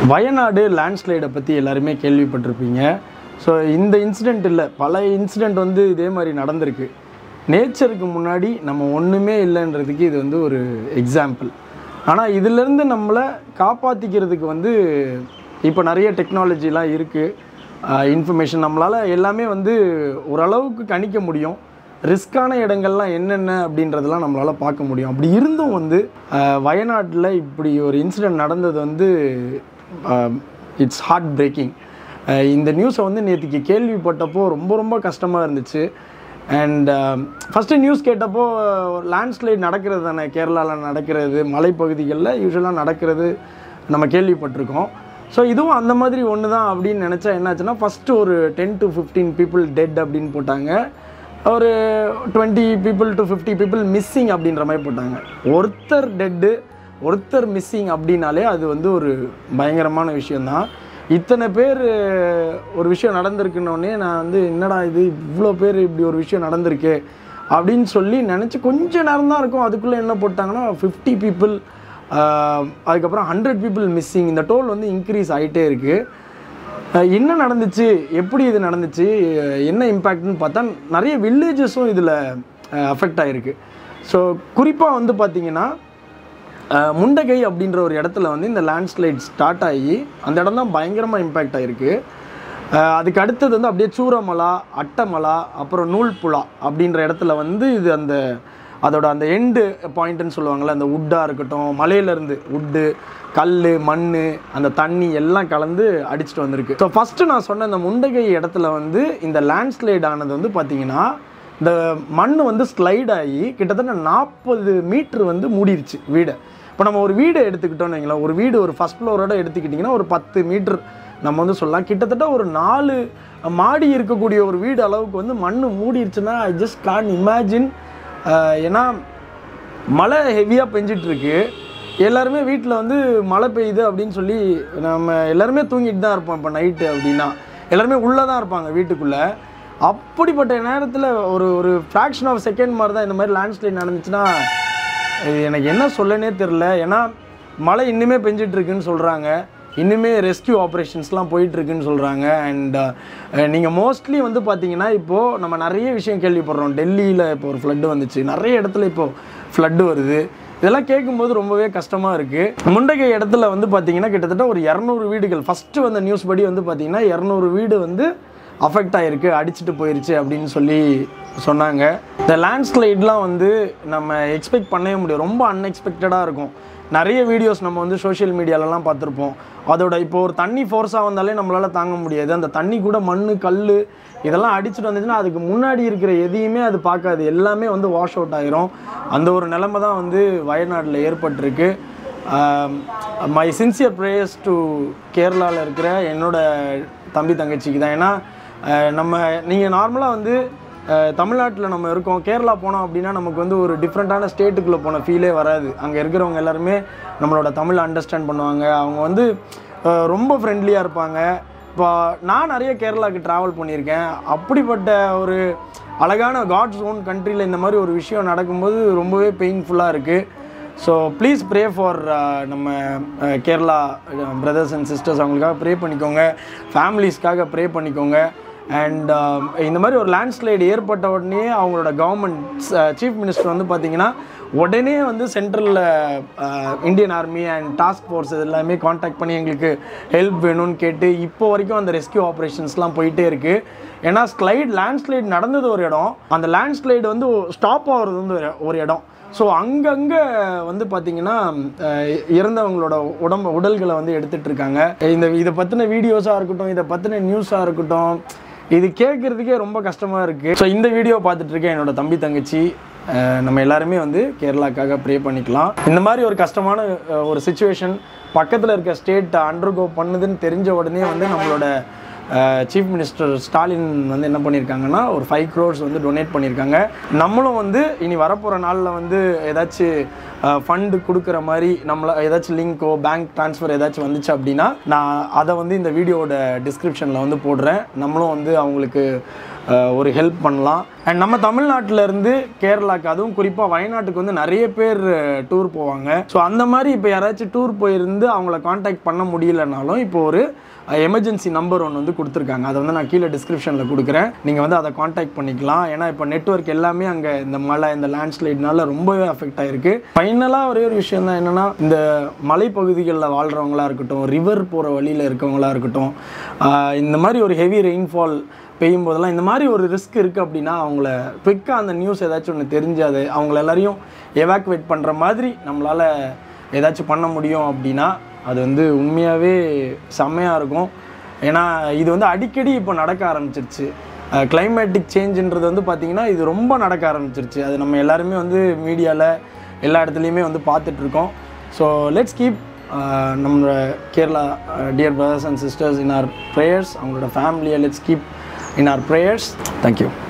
வயநாடு லேண்ட்ஸ்லைடை பற்றி எல்லாருமே கேள்விப்பட்டிருப்பீங்க ஸோ இந்த இன்சிடெண்ட் இல்லை பல இன்சிடெண்ட் வந்து இதே மாதிரி நடந்திருக்கு நேச்சருக்கு முன்னாடி நம்ம ஒன்றுமே இல்லைன்றதுக்கு இது வந்து ஒரு எக்ஸாம்பிள் ஆனால் இதிலேருந்து நம்மளை காப்பாற்றிக்கிறதுக்கு வந்து இப்போ நிறைய டெக்னாலஜிலாம் இருக்குது இன்ஃபர்மேஷன் நம்மளால் எல்லாமே வந்து ஓரளவுக்கு கணிக்க முடியும் ரிஸ்க்கான இடங்கள்லாம் என்னென்ன அப்படின்றதெல்லாம் நம்மளால் பார்க்க முடியும் அப்படி இருந்தும் வந்து அஹ், வயநாட்டில் இப்படி ஒரு இன்சிடெண்ட் நடந்தது வந்து இட்ஸ் ஹார்ட் பிரேக்கிங் இந்த நியூஸை வந்து நேற்றுக்கு கேள்விப்பட்டப்போ ரொம்ப ரொம்ப கஷ்டமாக இருந்துச்சு அண்ட் ஃபஸ்ட்டு நியூஸ் கேட்டப்போ லேண்ட்ஸ்லைட் நடக்கிறது தானே கேரளாவில் நடக்கிறது மலைப்பகுதிகளில் யூஸ்வலாக நடக்கிறது நம்ம கேள்விப்பட்டிருக்கோம் ஸோ இதுவும் அந்த மாதிரி ஒன்று தான் அப்படின்னு நினச்சா என்னாச்சுன்னா ஃபஸ்ட்டு ஒரு ten to fifteen people dead அப்படின்னு போட்டாங்க ஒரு twenty people to fifty people missing அப்படின்ற மாதிரி போட்டாங்க ஒருத்தர் டெட்டு ஒருத்தர் மிஸ்ஸிங் அப்படின்னாலே அது வந்து ஒரு பயங்கரமான விஷயந்தான் இத்தனை பேர் ஒரு விஷயம் நடந்திருக்குன்னொடனே நான் வந்து என்னடா இது இவ்வளோ பேர் இப்படி ஒரு விஷயம் நடந்திருக்கு அப்படின்னு சொல்லி நினச்சி கொஞ்ச நேரம் தான் இருக்கும் அதுக்குள்ளே என்ன போட்டாங்கன்னா ஃபிஃப்டி பீப்புள் அதுக்கப்புறம் ஹண்ட்ரட் பீப்புள் மிஸ்ஸிங் இந்த டோல் வந்து இன்க்ரீஸ் ஆகிட்டே இருக்குது அஹ் என்ன நடந்துச்சு எப்படி இது நடந்துச்சு அஹ் என்ன இம்பேக்ட்னு பார்த்தா நிறைய வில்லேஜஸும் இதில் அஃபெக்ட் ஆகிருக்கு ஸோ குறிப்பாக வந்து பார்த்தீங்கன்னா அஹ் முண்டகை அப்படின்ற ஒரு இடத்துல வந்து இந்த லேண்ட்ஸ்லைட் ஸ்டார்ட் ஆகி அந்த இடம் தான் பயங்கரமாக இம்பேக்ட் ஆகிருக்கு அஹ் அதுக்கு அடுத்தது வந்து அப்படியே சூரமலா அட்டமலா அப்புறம் நூல்புழா அப்படின்ற இடத்துல வந்து இது அந்த அதோட அந்த எண்டு பாயிண்ட்டுன்னு சொல்லுவாங்கள்ல அந்த உட்டாக இருக்கட்டும் மலையிலேருந்து உட்டு கல் மண் அந்த தண்ணி எல்லாம் கலந்து அடிச்சுட்டு வந்திருக்கு ஸோ ஃபஸ்ட்டு நான் சொன்ன இந்த முண்டகை இடத்துல வந்து இந்த லேண்ட்ஸ்லைட் ஆனது வந்து பார்த்தீங்கன்னா இந்த மண் வந்து ஸ்லைட் ஆகி கிட்டத்தட்ட நாற்பது மீட்ரு வந்து மூடிருச்சு வீடை இப்போ நம்ம ஒரு வீடை எடுத்துக்கிட்டோம்னு வைங்களேன் ஒரு வீடு ஒரு ஃபஸ்ட் ஃப்ளோரோட எடுத்துக்கிட்டிங்கன்னா ஒரு பத்து மீட்ரு நம்ம வந்து சொல்லலாம் கிட்டத்தட்ட ஒரு நாலு மாடி இருக்கக்கூடிய ஒரு வீடு அளவுக்கு வந்து மண் மூடிருச்சுன்னா ஐ ஜஸ்ட் கான் இமேஜின் ஏன்னா மழை ஹெவியாக பெஞ்சிட்டு இருக்கு எல்லாருமே வீட்டில் வந்து மழை பெய்யுது அப்படின்னு சொல்லி நம்ம எல்லாருமே தூங்கிட்டு தான் இருப்போம் இப்போ நைட்டு அப்படின்னா எல்லாருமே உள்ளே தான் இருப்பாங்க வீட்டுக்குள்ளே அப்படிப்பட்ட நேரத்தில் ஒரு ஒரு ஃப்ராக்ஷன் ஆஃப் செகண்ட் மாதிரி தான் இந்த மாதிரி லேண்ட்ஸ்லைட் நடந்துச்சுன்னா இது எனக்கு என்ன சொல்லனே தெரில ஏன்னா மழை இன்னுமே பெஞ்சிட்டு இருக்குன்னு சொல்கிறாங்க இன்னுமே ரெஸ்கியூ ஆப்ரேஷன்ஸ்லாம் போயிட்டுருக்குன்னு சொல்கிறாங்க அண்ட் நீங்கள் மோஸ்ட்லி வந்து பார்த்தீங்கன்னா இப்போது நம்ம நிறைய விஷயம் கேள்விப்படுறோம் டெல்லியில் இப்போ ஒரு ஃப்ளட்டு வந்துச்சு நிறைய இடத்துல இப்போது ஃப்ளட்டு வருது இதெல்லாம் கேட்கும்போது ரொம்பவே கஷ்டமாக இருக்குது முண்டகை இடத்துல வந்து பார்த்தீங்கன்னா கிட்டத்தட்ட ஒரு இரநூறு வீடுகள் ஃபஸ்ட்டு வந்த நியூஸ் படி வந்து பார்த்தீங்கன்னா இரநூறு வீடு வந்து அஃபெக்ட் ஆகிருக்கு அடிச்சுட்டு போயிருச்சு அப்படின்னு சொல்லி சொன்னாங்க இந்த லேண்ட்ஸ்லைட்லாம் வந்து நம்ம எக்ஸ்பெக்ட் பண்ணவே முடியும் ரொம்ப அன்எக்ஸ்பெக்டடாக இருக்கும் நிறைய வீடியோஸ் நம்ம வந்து சோஷியல் மீடியாலலாம் பார்த்துருப்போம் அதோட இப்போ ஒரு தண்ணி ஃபோர்ஸாக வந்தாலே நம்மளால் தாங்க முடியாது அந்த தண்ணி கூட மண் கல் இதெல்லாம் அடிச்சுட்டு வந்துச்சுன்னா அதுக்கு முன்னாடி இருக்கிற எதையுமே அது பார்க்காது எல்லாமே வந்து வாஷ் அவுட் ஆயிரும் அந்த ஒரு நிலைமை தான் வந்து வயநாட்டில் ஏற்பட்டிருக்கு மை சின்சியர் ப்ரேயர்ஸ் டு கேரளாவில் இருக்கிற என்னோட தம்பி தங்கச்சிக்கு தான் ஏன்னா அஹ், நம்ம நீங்கள் நார்மலாக வந்து தமிழ்நாட்டில் நம்ம இருக்கோம் கேரளா போனோம் அப்படின்னா நமக்கு வந்து ஒரு டிஃப்ரெண்ட்டான ஸ்டேட்டுக்குள்ளே போன ஃபீலே வராது அங்கே இருக்கிறவங்க எல்லாருமே நம்மளோட தமிழ் அண்டர்ஸ்டாண்ட் பண்ணுவாங்க அவங்க வந்து அஹ், ரொம்ப ஃப்ரெண்ட்லியாக இருப்பாங்க இப்போ நான் நிறைய கேரளாவுக்கு ட்ராவல் பண்ணியிருக்கேன் அப்படிப்பட்ட ஒரு அழகான காட்ஸ் ஓன் கண்ட்ரியில் இந்த மாதிரி ஒரு விஷயம் நடக்கும்போது ரொம்பவே பெயின்ஃபுல்லாக இருக்குது ஸோ ப்ளீஸ் ப்ரே ஃபார் நம்ம ah, Kerala brothers and sisters அவங்களுக்காக ப்ரே பண்ணிக்கோங்க ஃபேமிலிஸ்க்காக ப்ரே பண்ணிக்கோங்க அண்ட் இந்த மாதிரி ஒரு லேண்ட்ஸ்லைடு ஏற்பட்ட உடனே அவங்களோட கவர்மெண்ட் சீஃப் மினிஸ்டர் வந்து பார்த்தீங்கன்னா உடனே வந்து சென்ட்ரலில் Indian army and task force எல்லாமே காண்டாக்ட் பண்ணி எங்களுக்கு ஹெல்ப் வேணும்னு கேட்டு இப்போ வரைக்கும் அந்த ரெஸ்கியூ ஆப்ரேஷன்ஸ்லாம் போயிட்டே இருக்குது ஏன்னா ஸ்லைட் லேண்ட்ஸ்லைட் நடந்தது ஒரு இடம் அந்த லேண்ட்ஸ்லைடு வந்து ஸ்டாப் ஆகிறது வந்து ஒரு- ஒரு இடம் ஸோ அங்கங்கே வந்து பார்த்தீங்கன்னா அஹ், இறந்தவங்களோட உடம்பு உடல்களை வந்து எடுத்துட்டு இருக்காங்க இந்த இதை பற்றின வீடியோஸாக இருக்கட்டும் இதை பற்றின நியூஸாக இருக்கட்டும் இது கேட்குறதுக்கே ரொம்ப கஷ்டமாக இருக்குது ஸோ இந்த வீடியோ பார்த்துட்டு இருக்கேன் என்னோட தம்பி தங்கச்சி அஹ், நம்ம எல்லாருமே வந்து கேரளாக்காக ப்ரே பண்ணிக்கலாம் இந்த மாதிரி ஒரு கஷ்டமான அஹ், ஒரு சுச்சுவேஷன் பக்கத்தில் இருக்க ஸ்டேட் அண்டர்கோ பண்ணுதுன்னு தெரிஞ்ச உடனே வந்து நம்மளோட சீஃப் மினிஸ்டர் ஸ்டாலின் வந்து என்ன பண்ணியிருக்காங்கன்னா ஒரு ஃபைவ் க்ரோர்ஸ் வந்து டொனேட் பண்ணியிருக்காங்க நம்மளும் வந்து இனி வரப்போகிற நாளில் வந்து ஏதாச்சும் ஃபண்டு கொடுக்குற மாதிரி நம்மள ஏதாச்சும் லிங்க்கோ பேங்க் ட்ரான்ஸ்ஃபர் ஏதாச்சும் வந்துச்சு அப்படின்னா நான் அதை வந்து இந்த வீடியோவோட டிஸ்கிரிப்ஷனில் வந்து போடுறேன் நம்மளும் வந்து அவங்களுக்கு அஹ், ஒரு ஹெல்ப் பண்ணலாம் அண்ட் நம்ம தமிழ்நாட்டுல இருந்து கேரளாக்கு அதுவும் குறிப்பாக வயநாட்டுக்கு வந்து நிறைய பேர் டூர் போவாங்க ஸோ அந்த மாதிரி இப்போ யாராச்சும் டூர் போயிருந்து அவங்கள காண்டாக்ட் பண்ண முடியலனாலும் இப்போ ஒரு எமர்ஜென்சி நம்பர் ஒன்று வந்து கொடுத்துருக்காங்க அதை வந்து நான் கீழே டிஸ்கிரிப்ஷனில் கொடுக்குறேன் நீங்கள் வந்து அதை காண்டாக்ட் பண்ணிக்கலாம் ஏன்னா இப்போ நெட்வொர்க் எல்லாமே அங்கே இந்த மழை இந்த லேண்ட்ஸ்லைட்னால ரொம்பவே அஃபெக்ட் ஆயிருக்கு ஃபைனலாக ஒரே ஒரு விஷயம் தான் என்னென்னா இந்த மலைப்பகுதிகளில் வாழ்கிறவங்களா இருக்கட்டும் ரிவர் போகிற வழியில் இருக்கவங்களா இருக்கட்டும் ஆஹ் இந்த மாதிரி ஒரு ஹெவி ரெயின்ஃபால் பெய்யும் போதெல்லாம் இந்த மாதிரி ஒரு ரிஸ்க் இருக்குது அப்படின்னா அவங்கள குவிக்காக அந்த நியூஸ் ஏதாச்சும் ஒன்று தெரிஞ்சு அது அவங்கள எல்லாரையும் எவாக்குவேட் பண்ணுற மாதிரி நம்மளால் ஏதாச்சும் பண்ண முடியும் அப்படின்னா அது வந்து உண்மையாகவே செம்மையாக இருக்கும் ஏன்னா இது வந்து அடிக்கடி இப்போ நடக்க ஆரம்பிச்சிருச்சு கிளைமேட்டிக் சேஞ்சுன்றது வந்து பார்த்திங்கன்னா இது ரொம்ப நடக்க ஆரம்பிச்சிருச்சு அது நம்ம எல்லாருமே வந்து மீடியாவில் எல்லா இடத்துலையுமே வந்து பார்த்துட்ருக்கோம் ஸோ லெட்ஸ் கீப் நம்மளோட Kerala dear brothers and sisters in our prayers அவங்களோட ஃபேமிலியை let's keep in our prayers thank you